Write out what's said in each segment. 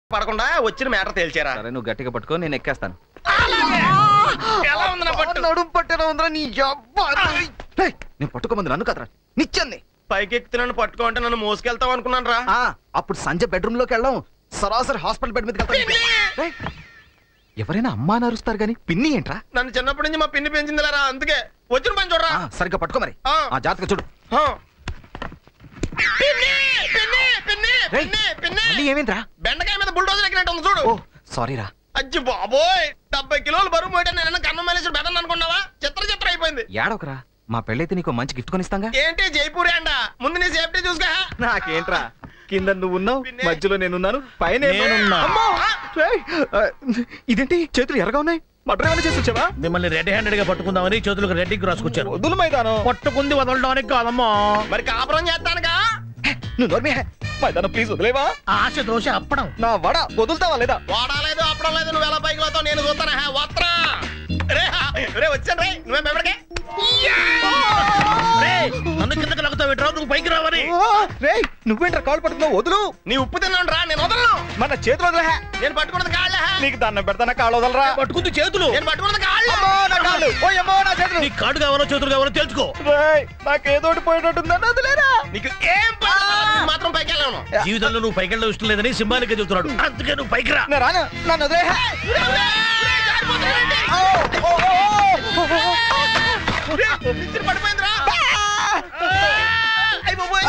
పడకుండా వచ్చిన మ్యాటర్ తేల్చారా సరే నువ్వు గట్టిగా పట్టుకో నేను ఎక్కేస్తాను ఎలా ఉంది నా పట్టు నడుము పట్టేలా ఉందిరా నీ యబ్బా. రేయ్, నేను పట్టుకోమంది నన్ను కదరా నిచ్చింది పైకి ఎక్కితే నన్ను పట్టుకోంటే నన్ను మోసుకెళ్తావు అనుకున్నాను రా ఆ అప్పుడు సంజయ్ బెడ్రూమ్ లోకి వెళ్ళాం సరాసరి హాస్పిటల్ బెడ్ మీదకి వెళ్తాం రేయ్, ఎవరైనా అమ్మా అని అరుస్తారు గాని పిన్ని ఏంట్రా నన్ను చిన్నప్పటి నుంచి మా పిన్ని పెంచింది లేరా అందుకే వచ్చిన పని చూడరా ఆ, సరిగ్గా పట్టుకో మరి ఆ. ఆ జాతక చూడు ఆ. పిన్ని పిన్ని పిన్ని రేయ్, పిన్ని పిన్ని మళ్ళీ ఏమేంట్రా బెండకాయ మీద బుల్డోజర్ ఎక్కినట్టు ఉంది చూడు ఓ సారీ రా అజ్జి బాబోయ్ డెబ్బై కిలోలు బరువు పోయితే నేను కన్నం మనిషి బెదన్ అనుకున్నావా చిత్ర చిత్ర అయిపోయింది ఏడవకరా మా పెళ్ళైతే నీకు మంచి గిఫ్ట్ కొనిస్తాగా ఏంటి జైపూరి అండ ముందు నీ సేఫ్టీ చూసుకో నాకేంట్రా కింద నువ్వు ఉన్నావు పిన్ని. మధ్యలో నేనున్నాను పైన నేనున్నా. అమ్మో! రేయ్, ఆ, ఇదేంటి చేతులు ఎర్రగా ఉన్నాయి మటర్ ఏమైనా చేసి వచ్చావా మిమ్మల్ని రెడ్ హ్యాండెడ్ గా పట్టుకుందామని చేతులకు రెడ్డికి రాసుకొచ్చాను వదులు మైదానం పట్టుకుంది వదలడానికి కాదమ్మా మరి కాపురం చేస్తానుగా నువ్వు నోర్మి మైదానం ప్లీజ్ వదిలేవా ఆశ దోశ అప్పడం నా వడ వదులుతావా లేదా వాడాలేదు అప్పడం లేదు నువ్వు ఎలా పైకి పోతావు నేను చూస్తానా హే, వస్త్రా రే రే వచ్చాను రే నువ్వేం బెబడికే రేయ్, నన్ను కిందకి లాగుతావు ఎట్రా నువ్వు పైకి రావని రే నువ్వేంట్రా కాల్ పట్టుకున్నావు వదులు నీ ఉప్పు తిన్నాను రా నేను వదలను మన చేతులు వదిలే నేను పట్టుకున్నది కాళ్ళే నీకు దండం పెడతానా కాళ్ళు వదలరా పట్టుకుంది చేతులు నేను పట్టుకున్నది కాళ్ళే అమ్మో నా కాళ్ళు ఓయమ్మో నా చేతులు నీ కాడు కావాలో చేతులు కావాలో తెలుసుకో రేయ్ నాకేదోటి పోయేటట్టుందని వదిలేరా నీకు ఏం పని లేదు, నేను మాత్రం పైకి వెళ్ళను జీవితంలో నువ్వు పైకి వెళ్ళడం ఇష్టం లేదని సింబాలిక్ చెబుతున్నాడు అందుకే నువ్వు పైకి రా నేను రాను నన్ను వదిలే పడిపోయిందిరా అయ్ బాబోయ్.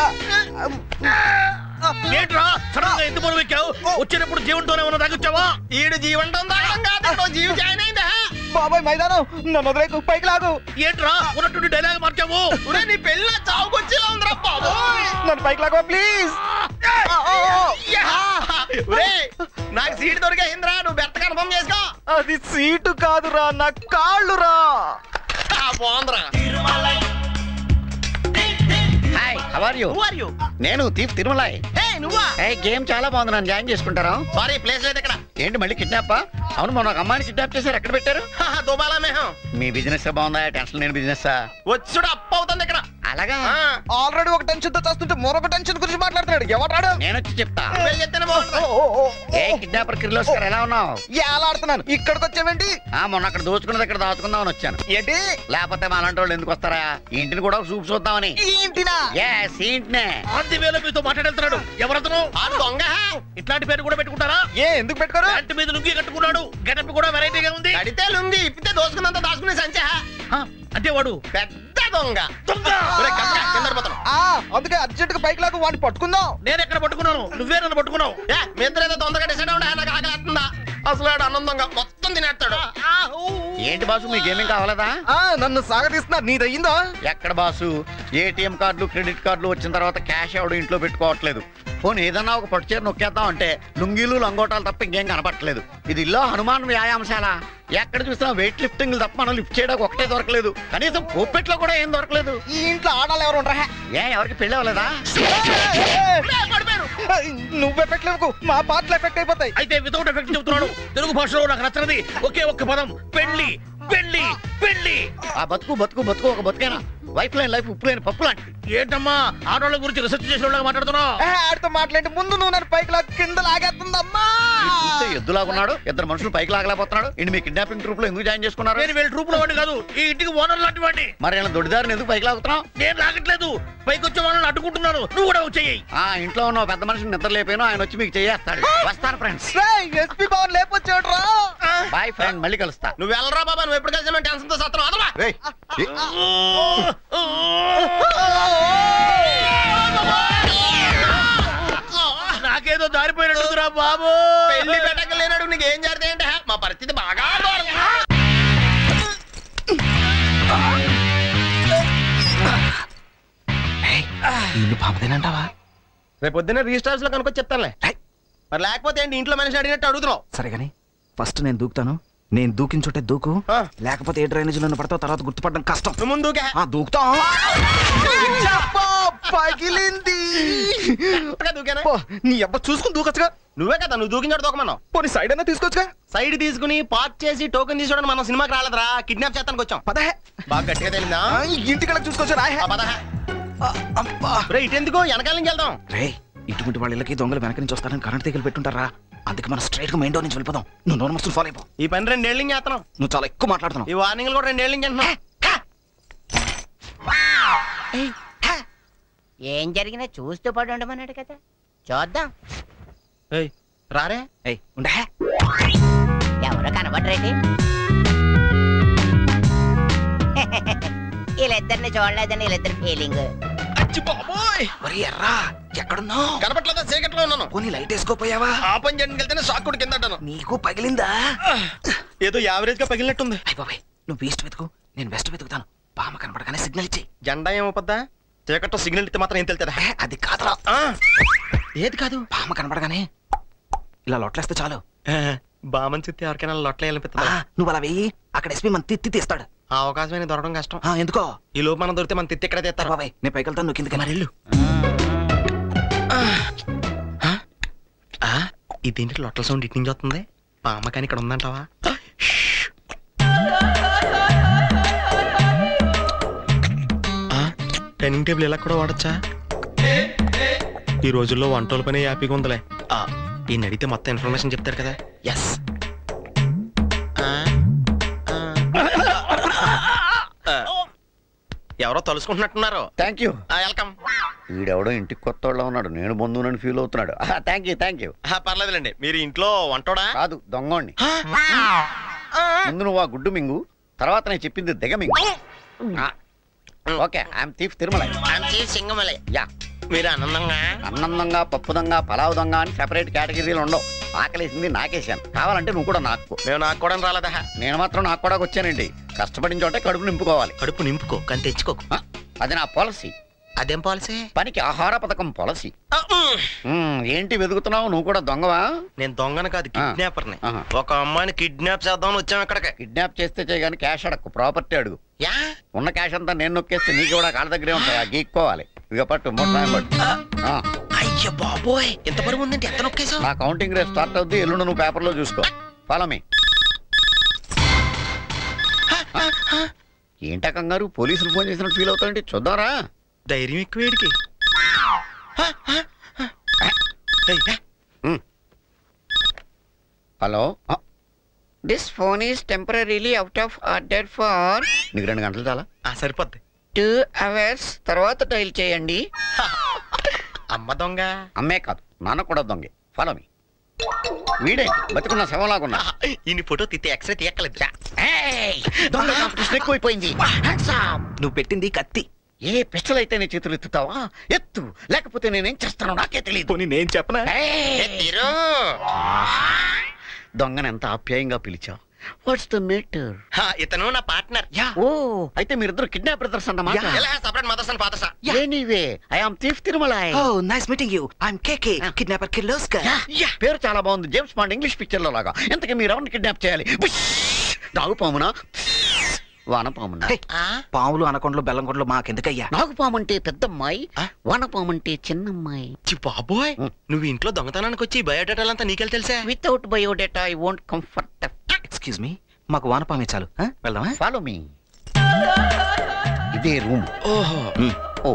ఏంట్రా సడన్ గా ఎందుకు బరువు ఎక్కావు వచ్చేటప్పుడు జీవంతోనే ఉన్న తాగొచ్చావా ఈడు జీవంతం తాగడం కాదు ఇంకో జీవి జాయిన్ అయిందా బాబాయ్ మైదానం నన్ను వదిలేకు పైకి లాగు ఏంట్రా ఉన్నట్టుండి డైలాగ్ మార్చావు ఒరేయ్, నీ పెళ్ళ చావుకొచ్చేలా ఉందిరా బాబోయ్ నన్ను పైకి లాగవా ప్లీజ్ యా! ఒరేయ్, నాకు సీట్ దొరికేసిందిరా నువ్వు బెర్త కన్ఫర్మ్ చేసుకో అది సీటు కాదురా నా కాళ్ళురా ఆ, బాగుందిరా hi how are you Who are you? నేను తీప్ తిరుమలాయ్ ఏయ్, నువ్వా ఏ గేమ్ చాలా బాగుంది నన్ను జాయిన్ చేసుకుంటారా సారీ ప్లేస్ లేదు ఇక్కడ ఏంటి మళ్ళీ కిడ్నాప్ అవును మొన్న ఒక అమ్మాయిని కిడ్నాప్ చేశారు ఎక్కడ పెట్టారు హాహా, దుబాలా మేహం మీ బిజినెస్ బాగుందా టెన్షన్ లేని బిజినెస్ వచ్చుడు అప్పు అవుతుంది ఇక్కడ అలాగా ఆ, ఆల్రెడీ ఒక టెన్షన్ తో చేస్తుంటే మరొక టెన్షన్ గురించి మాట్లాడుతున్నాడు ఎవరాడు నేను వచ్చి చెప్తా నువ్వే చెప్తేనే బాగుంటుంది ఏ కిడ్నాపర్ కిర్లోస్కర్ ఎలా ఉన్నావు ఎలా ఆడుతున్నాను ఇక్కడికి వచ్చావేంటి ఆ మొన్న అక్కడ దోచుకున్నది ఇక్కడ దాచుకుందామని వచ్చాను ఏంటి లేకపోతే మా అలాంటి వాళ్ళు ఎందుకు వస్తారా ఈ ఇంటిని కూడా చూపు చూద్దామని ఏంటినా ఎస్ ఈ ఇంటినే ఆంటీ వేలో మీతో మాట్లాడుతున్నాడు ఎవరతను ఆ దొంగ ఇట్లాంటి పేరు కూడా పెట్టుకుంటారా ఏ ఎందుకు పెట్టుకోరు ప్యాంటు మీద లుంగి కట్టుకున్నాడు గెటప్ కూడా వెరైటీగా ఉంది కడితే లుంగి ఇప్పితే దోసుకున్నంత దాచుకునే సంచా ఆ, అంటే వాడు పెద్ద దొంగ దొంగ! ఒరేయ్, కప్పగా, కింద పడిపోతాను. ఆ అందుకే అర్జెంట్ గా పైకి లాగు వాడిని పట్టుకుందాం నేను ఎక్కడ పట్టుకున్నాను నువ్వే నన్ను పట్టుకున్నావు ఏ, మీ ఇద్దరు ఏదో తొందరగా డిసైడ్ అవ్వండి నాకు ఆకలేస్తుందా అసలు ఆడు అన్నం దొంగ మొత్తం తినేస్తాడు ఏంటి బాసు మీ గేమింగ్ కావాలదా ఆ నన్ను సాగదీస్తున్నారు నీదయ్యిందా ఎక్కడ బాసు ఏటీఎం కార్డులు క్రెడిట్ కార్డులు వచ్చిన తర్వాత క్యాష్ ఎవడు ఇంట్లో పెట్టుకోవట్లేదు పోనీ ఏదన్నా ఒక పట్టు చీర నొక్కేద్దాం అంటే లుంగీలు లంగోటాలు తప్ప ఇంకేం కనపట్లేదు ఇది ఇల్లో హనుమాన్ వ్యాయామశాల ఎక్కడ చూసినా వెయిట్ లిఫ్టింగ్ తప్ప మనం లిఫ్ట్ చేయడానికి ఒకటే దొరకలేదు కనీసం పొప్పెట్లో కూడా ఏం దొరకలేదు ఈ ఇంట్లో ఆడాలి ఎవరు ఉండరా ఏ ఎవరికి పెళ్ళి అవ్వలేదా నువ్వు ఎఫెక్ట్ లేవు మా పాటలు ఎఫెక్ట్ అయిపోతాయి అయితే వితౌట్ ఎఫెక్ట్ చెబుతున్నాడు తెలుగు భాషలో నాకు నచ్చనిది ఒకే ఒక్క పదం పెళ్లి పెళ్లి పెళ్లి ఆ బతుకు బతుకు బతుకు ఒక బతుకేనా వైఫ్ లైన్ లైఫ్ ఉప్పు లేని పప్పు లాంటిది ఏంటమ్మా ఆడవాళ్ళ గురించి రీసెర్చ్ చేసిన వాళ్ళగా మాట్లాడుతున్నావు ఏ, ఆడితో మాట్లాడి ముందు నువ్వు నన్ను పైకి లాగు కింద లాగేస్తుందమ్మా వీడు చూస్తే ఎద్దులాగున్నాడు ఇద్దరు మనుషులు పైకి లాగలేకపోతున్నాడు ఇంటి మీ కిడ్నాపింగ్ ట్రూప్ లో ఎందుకు జాయిన్ చేసుకున్నారు నేను వీళ్ళ ట్రూప్ లో వాడిని కాదు ఈ ఇంటికి ఓనర్ లాంటి వాడిని మరి ఇలా దొడిదారిని ఎందుకు పైకి లాగుతున్నావు నేను లాగట్లేదు పైకి వచ్చే వాళ్ళని అడ్డుకుంటున్నాను నువ్వు కూడా వచ్చేయి ఆ ఇంట్లో ఉన్న ఓ పెద్ద మనిషిని నిద్ర లేపాను ఆయన వచ్చి మీకు చేయేస్తాడు వస్తాను ఫ్రెండ్స్ ఎస్పీ భవన్ లేపొచ్చాడు రా బాయ్ ఫ్రెండ్ మళ్ళీ కలుస్తా నువ్వు వెళ్ళరా బాబా నువ్వు ఎప్పుడు కలిసి టెన్షన్ తో సత్రం అదవా నాకేదో దారిపోయినట్టురా బాబు పెళ్లి పెట్టక లేనాడు నీకు ఏం జరిగింది ఏంటి మా పరిస్థితి బాగా ఘోరం. ఇల్లు పాపదేనంటావా రేపు పొద్దున్న రిజిస్టార్స్ లో కనుకొచ్చి చెప్తానులే మరి లేకపోతే ఏంటి ఇంట్లో మనిషి అడిగినట్టు అడుగుతున్నావు సరే గాని ఫస్ట్ నేను దూకుతాను నేను దూకిన చోటే దూకు ఆ. లేకపోతే ఏ డ్రైనేజ్ లో పడతావు తర్వాత గుర్తుపడడం కష్టం నువ్వు ముందు దూకే. ఆ దూకుతా పగిలింది కరెక్ట్గా దూకేనా? పో, నీ అబ్బ చూసుకుని దూకొచ్చుగా నువ్వే కదా నువ్వు దూకించాడు దూకమన్నావు పోనీ సైడ్ అయినా తీసుకోవచ్చుగా సైడ్ తీసుకుని పార్క్ చేసి టోకెన్ తీసుకోవడం మనం సినిమాకి రాలేదురా కిడ్నాప్ చేస్తానికి వచ్చాం పదహే బాగా గట్టిగా తెలిందా ఆ, ఇంటికి చూసుకోవచ్చు రాయ్ ఆ పద అబ్బా రే ఇటెందుకు వెనకాల నుంచి వెళ్దాం రే ఇటువంటి వాళ్ళ ఇళ్ళకి దొంగలు వెనక నుంచి వస్తారని కరెంట్ తీగలు పెట్టుంటారా అందుకే మనం స్ట్రైట్ గా మెయిన్ డోర్ నుంచి వెళ్ళిపోదాం నువ్వు నోరు మస్తులు ఫాలో అయిపో ఈ పని రెండేళ్ళు చేస్తున్నాం నువ్వు చాలా ఎక్కువ మాట్లాడుతున్నావు ఈ వార్నింగ్లు కూడా రెండేళ్ళు చేస్తున్నాం ఏం జరిగినా చూస్తూ పడి ఉండమన్నాడు కదా చూద్దాం ఏయ్, రారే ఏయ్ ఉండే ఎవరు కనబడరేంటి వీళ్ళిద్దరిని చూడలేదని వీళ్ళిద్దరు ఫీలింగ్ అచ్చి బాబోయ్ మరి ఎర్రా ఎక్కడున్నావు కనపట్లేదా చీకట్లో ఉన్నాను పోనీ లైట్ వేసుకోపోయావా ఆ పని చేయడానికి వెళ్తేనే షాక్ కూడా కింద అంటాను నీకు పగిలిందా ఏదో యావరేజ్ గా పగిలినట్టుంది అయ్య బాబాయ్ నువ్వు ఈస్ట్ వెతుకు నేను వెస్ట్ వెతుకుతాను పామ కనపడగానే సిగ్నల్ ఇచ్చేయి జెండా ఏమవుద్దా చీకట్లో సిగ్నల్ ఇస్తే మాత్రం ఏం తెలుతుందా ఏ, అది కాదురా ఆ, ఏది కాదు పామ కనపడగానే ఇలా లొట్లేస్తే చాలు బామన్ చిత్తి ఎవరికైనా లొట్ల ఆ, వెళ్ళిపోతుందా నువ్వు అలా వెయ్యి అక్కడ ఎస్పీ మన తిత్తి తీస్తాడు ఆ అవకాశం దొరకడం కష్టం ఆ, ఎందుకో ఈ లోపు మనం దొరికితే మన తిత్తి ఇక్కడ తెస్తారు బాబాయ్ నేను పైకి వెళ్తాను నువ్వు కిందకి మరి వెళ్ళు ఆ, ఈ దీంట్లో లొట్టల సౌండ్ ఇటు నుంచి వస్తుంది పామ కానీ ఇక్కడ ఉందంటావా ఆ, డైనింగ్ టేబుల్ ఇలా కూడా వాడచ్చా ఈ రోజుల్లో వంటల పని హ్యాపీగా ఉందిలే ఆ, ఈయన అడిగితే మొత్తం ఇన్ఫర్మేషన్ చెప్తారు కదా ఎస్ ఎవరో తలుసుకుంటున్నట్టున్నారు థ్యాంక్ యూ వెల్కమ్ వీడెవడో ఇంటికి కొత్త వాళ్ళ ఉన్నాడు నేను బంధువునని ఫీల్ అవుతున్నాడు థ్యాంక్ యూ థ్యాంక్ యూ పర్లేదులేండి మీరు ఇంట్లో వంటోడా కాదు దొంగోండి ముందు నువ్వు ఆ గుడ్డు మింగు తర్వాత నేను చెప్పింది దిగ మింగు ఆ, ఓకే ఐఎమ్ తీఫ్ తిరుమల సింగమలే యా మీరు ఆనందంగా అన్నందంగా పప్పు దొంగ పలావ్ దొంగ అని సెపరేట్ కేటగిరీలు ఉండవు ఆకలేసింది నాకేసాను కావాలంటే నువ్వు కూడా నాకు మేము నాకు కూడా రాలేదా నేను మాత్రం నాకు కూడా వచ్చానండి కష్టపడిన చోటే కడుపు నింపుకోవాలి కడుపు నింపుకో కానీ తెచ్చుకోకు ఆ, అది నా పాలసీ అదేం పాలసీ పనికి ఆహార పథకం పాలసీ మ్మ్, ఏంటి వెతుకుతున్నావు నువ్వు కూడా దొంగవా నేను దొంగను కాదు కిడ్నాపర్ని ఆహా. ఒక అమ్మాయిని కిడ్నాప్ చేద్దామని వచ్చాం ఇక్కడికి కిడ్నాప్ చేస్తే చేయగాని క్యాష్ అడక్కు ప్రాపర్టీ అడుగు యా ఉన్న క్యాష్ అంతా నేను నొక్కేస్తే నీకు కూడా కాళ్ళ దగ్గరే ఉంటాయి ఆ గీక్కోవాలి ఇక పట్టు మొట్ట పట్టు ఆ, అయ్య బాబోయ్ ఎంత బరువు ఉందంటే ఎంత నొక్కేసావు నా కౌంటింగ్ రేట్ స్టార్ట్ అవుద్ది ఎల్లుండి నువ్వు పేపర్లో చూసుకో ఫాలో మీ ఏంటా కంగారు పోలీసులు ఫోన్ చేసినట్టు ఫీల్ అవుతాయంటే చూద్దారా ధైర్యం ఎక్కువ వీడికి hello this phone is temporarily out of order for నీకు రెండు గంటలు చాలా ఆ సరిపోద్ది టూ అవర్స్ తర్వాత డైల్ చేయండి అమ్మ దొంగ అమ్మే కాదు నాన్న కూడా దొంగే ఫాలో మీ వీడే బతుకున్న శవంలాగున్నా ఈయన ఫోటో తిత్తే ఎక్స్రే తీయక్కలేదు ఏయ్! దొంగ కాంపిటీషన్ ఎక్కువైపోయింది Hands up! నువ్వు పెట్టింది కత్తి ఏ పిస్టల్ అయితే నీ చేతులు ఎత్తుతావా ఎత్తు లేకపోతే నేనేం చేస్తానో నాకే తెలియదు పోనీ నేను చెప్పనా దొంగని ఎంత ఆప్యాయంగా పిలిచావు వాట్స్ ద మేటర్ ఇతను నా పార్ట్నర్ ఓ అయితే మీరిద్దరు కిడ్నాప్ బ్రదర్స్ అన్నమాట ఎలా separate mothers and fathers anyway I am thief Tirumala oh nice meeting you I'm KK kidnapper Kirloskar పేరు చాలా బాగుంది జేమ్స్ బాండ్ ఇంగ్లీష్ పిక్చర్ లో లాగా ఎంతకీ మీరు ఎవరిని కిడ్నాప్ చేయాలి నాగుపామునా వానపామునా పాములు అనకొండలు బెల్లంకొండలు మాకెందుకయ్యా నాగుపాము అంటే పెద్దమ్మాయి ఆ? వానపాము అంటే చిన్నమ్మాయి చి బాబోయ్ ఉం. నువ్వు ఇంట్లో దొంగతనానికి వచ్చి బయోడేటాలంతా నీకెళ్ళి తెలుసా without biodata I won't comfort excuse me మాకు వానపామే చాలు ఆ? వెళ్దామా ఫాలో మీ ఇదే రూమ్ ఓహో ఓ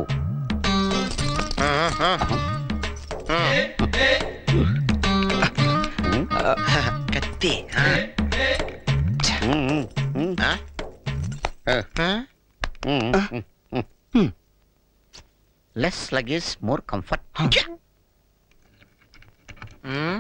కత్తి ఆ? ఆ? లెస్ లగేజ్ మోర్ కంఫర్ట్ ఉం?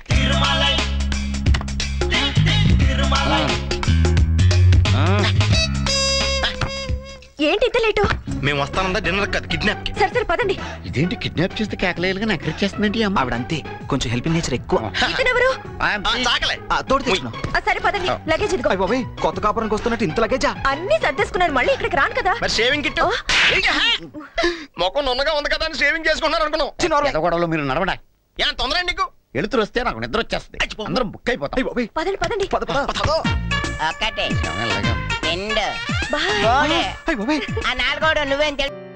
ఏంటి ఇంత లేటు మేము వస్తానందా డిన్నర్ కాదు కిడ్నాప్ కి సరే సరే పదండి ఇదేంటి కిడ్నాప్ చేస్తే కేకలేలుగా నకరెట్ చేస్తుందండి అమ్మ ఆవిడంతే కొంచెం హెల్పింగ్ నేచర్ ఎక్కువ ఇతనెవరు ఆ, చాకలే ఆ, తోడు తెచ్చుకున్నాం ఆ, సరే పదండి లగేజ్ ఇదిగో అయ్య బాబాయ్ కొత్త కాపురానికి వస్తున్నట్టు ఇంత లగేజా అన్ని సర్దేసుకున్నాను మళ్ళీ ఇక్కడికి రాను కదా మరి షేవింగ్ కిట్ ఓ. మొక్కం నున్నగా ఉంది కదా అని షేవింగ్ చేసుకున్నారు అనుకున్నాం ఎంత గొడవలో మీరు నడవడా ఏం తొందర నీకు ఎలుతురు వస్తే నాకు నిద్ర వచ్చేస్తుంది అచ్చి బాబు. అందరం బుక్ అయిపోతాం అయ్య బాబాయ్ పదండి పదండి పద పద పద ఒకటి ఎలాగా? రెండు బాయ్ మూడు అయ్య బాబాయ్ ఆ నాలుగోడు నువ్వేం తెలుసు